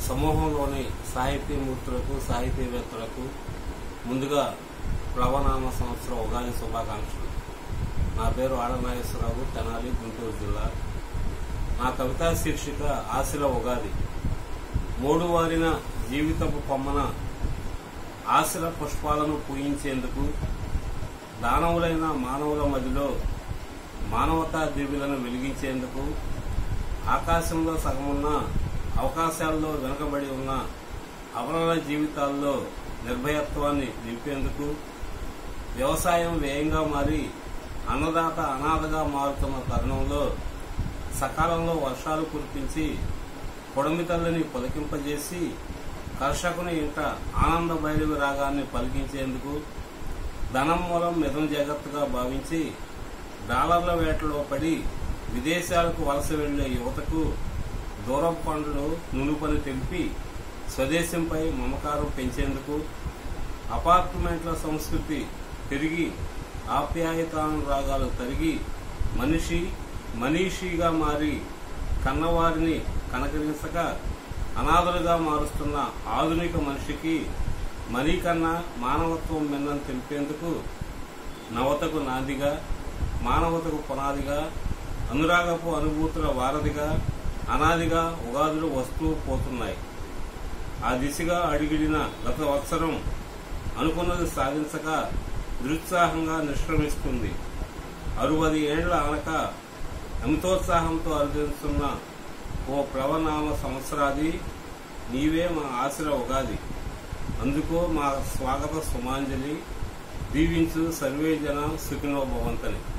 సమూహంలోని సాహితీమూర్తులకు సాహితీవేత్తలకు ముందుగా ప్లవనామ సంవత్సరం ఉగాది శుభాకాంక్షలు నా పేరు ఆడనాగేశ్వరరావు తెనాలి గుంటూరు జిల్లా నా కవితా శీర్షిక ఆశల ఉగాది మూడు వారిన జీవితపు కొమ్మన ఆశల పుష్పాలను పూయించేందుకు దానవులైన మానవుల మదిలో మానవతా దివ్యులను వెలిగించేందుకు ఆకాశంలో సగమున్న అవకాశాల్లో వెనుకబడి ఉన్న అవలల జీవితాల్లో నిర్భయత్వాన్ని నింపేందుకు వ్యవసాయం వ్యయంగా మారి అన్నదాత అనాథగా మారుతున్న తరుణంలో సకాలంలో వర్షాలు కురిపించి పొడమి తల్లిని పొలకింపజేసి కర్షకుని ఇంట ఆనంద బయలువి రాగాన్ని పలికించేందుకు ధనం మూలం మిథున జగత్తుగా భావించి డాలర్ల వేటలో పడి విదేశాలకు వలస వెళ్లే యువతకు దూరపు పండును నునుపని తెలిపి స్వదేశంపై మమకారం పెంచేందుకు అపార్ట్మెంట్ల సంస్కృతి పెరిగి ఆప్యాయతానురాగాలు తరిగి మనిషి మనీషిగా మారి కన్నవారిని కనకరించక అనాథలుగా మారుస్తున్న ఆధునిక మనిషికి మరీ కన్నా మానవత్వం మిందని తెలిపేందుకు నవతకు నాందిగా మానవతకు పునాదిగా అనురాగపు అనుభూతుల వారధిగా అనాదిగా ఉగాదులు వస్తూ పోతున్నాయి ఆ దిశగా అడిగిడిన గత వత్సరం అనుకున్నది సాధించక నిరుత్సాహంగా నిష్క్రమిస్తుంది అరువది ఏండ్ల అనక అమితోత్సాహంతో అర్థిస్తున్న ఓ ప్లవనామ సంవత్సరాది నీవే మా ఆశల ఉగాది అందుకో మా స్వాగత సుమాంజలి దీవించు సర్వే జన సుఖినో భవంతని